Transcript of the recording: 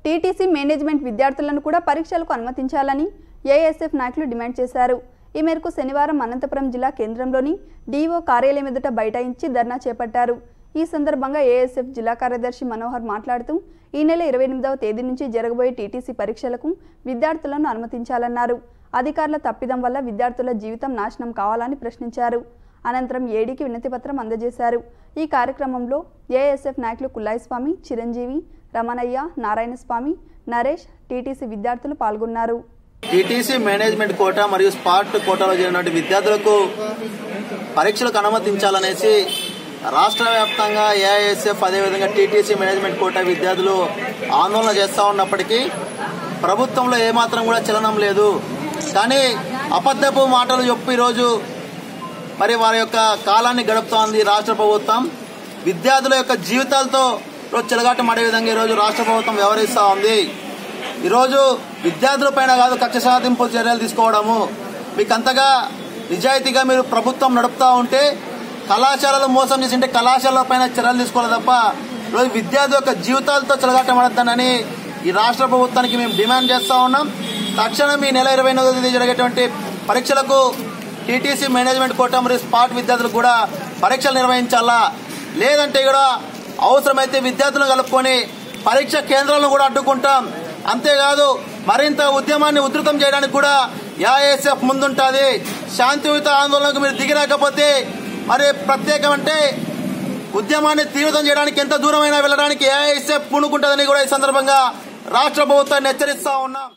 TTC management విద్యార్థులను కూడా పరీక్షలకు అనుమతించాలని ఏఎస్ఎఫ్ నాయకులు డిమాండ్ చేశారు ఈ మేరకు శనివారం అనంతపురం జిల్లా కేంద్రంలోని డీఓ కార్యాలయం ఎదుట బైఠాయించి ధర్నా చేపట్టారు ఈ సందర్భంగా ఏఎస్ఎఫ్ జిల్లా కార్యదర్శి మనోహర్ మాట్లాడుతూ ఈ నెల ఇరవై ఎనిమిదవ తేదీ నుంచి జరగబోయే టీటీసీ పరీక్షలకు విద్యార్థులను అనుమతించాలన్నారు అధికారుల తప్పిదం వల్ల విద్యార్థుల జీవితం నాశనం కావాలని ప్రశ్నించారు అనంతరం ఏడీకి వినతిపత్రం అందజేశారు ఈ కార్యక్రమంలో ఏఎస్ఎఫ్ నాయకులు కుల్లాయిస్వామి చిరంజీవి రమణయ్య నారాయణస్వామి నరేష్ టీటీసీ విద్యార్థులు పాల్గొన్నారు టీటీసీ మేనేజ్మెంట్ కోట మరియు స్పాట్ కోటాలో చేరినటువంటి విద్యార్థులకు పరీక్షలకు అనుమతించాలనేసి రాష్ట్ర వ్యాప్తంగా ఏఐఎస్ఎఫ్ అదేవిధంగా టీటీసీ మేనేజ్మెంట్ కోట విద్యార్థులు ఆందోళన చేస్తూ ఉన్నప్పటికీ ప్రభుత్వంలో ఏమాత్రం కూడా చలనం లేదు కానీ అబద్ధపు మాటలు చెప్పి ఈరోజు మరి వారి యొక్క కాలాన్ని గడుపుతోంది రాష్ట్ర ప్రభుత్వం విద్యార్థుల యొక్క జీవితాలతో ఈరోజు చెలగాటం ఆడే విధంగా ఈరోజు రాష్ట్ర ప్రభుత్వం వ్యవహరిస్తూ ఉంది ఈరోజు విద్యార్థుల పైన కాదు కక్ష సాధింపు చర్యలు తీసుకోవడము మీకు అంతగా నిజాయితీగా మీరు ప్రభుత్వం నడుపుతా ఉంటే కళాశాలలు మోసం చేసింటే కళాశాలల పైన చర్యలు తీసుకోవాలి తప్ప ఈరోజు విద్యార్థి యొక్క జీవితాలతో చెలగాటమడద్దానని ఈ రాష్ట్ర ప్రభుత్వానికి మేము డిమాండ్ చేస్తా ఉన్నాం తక్షణం ఈ నెల ఇరవై ఎనిమిదో తేదీ జరిగేటువంటి పరీక్షలకు టీటీసీ మేనేజ్మెంట్ కోట మరియు స్పాట్ విద్యార్థులకు కూడా పరీక్షలు నిర్వహించాలా లేదంటే కూడా అవసరమైతే విద్యార్థులను కలుపుకొని పరీక్ష కేంద్రాలను కూడా అడ్డుకుంటాం అంతేకాదు మరింత ఉద్యమాన్ని ఉధృతం చేయడానికి కూడా యాఎస్ఎఫ్ ముందుంటుంది శాంతియుత ఆందోళనకు మీరు దిగిరాకపోతే మరి ప్రత్యేకం అంటే ఉద్యమాన్ని తీవ్రతం చేయడానికి ఎంత దూరమైనా వెళ్ళడానికి ఏఐఎస్ఎఫ్ పూనుకుంటుందని కూడా ఈ సందర్భంగా రాష్ట్ర ప్రభుత్వాన్ని హెచ్చరిస్తా ఉన్నాం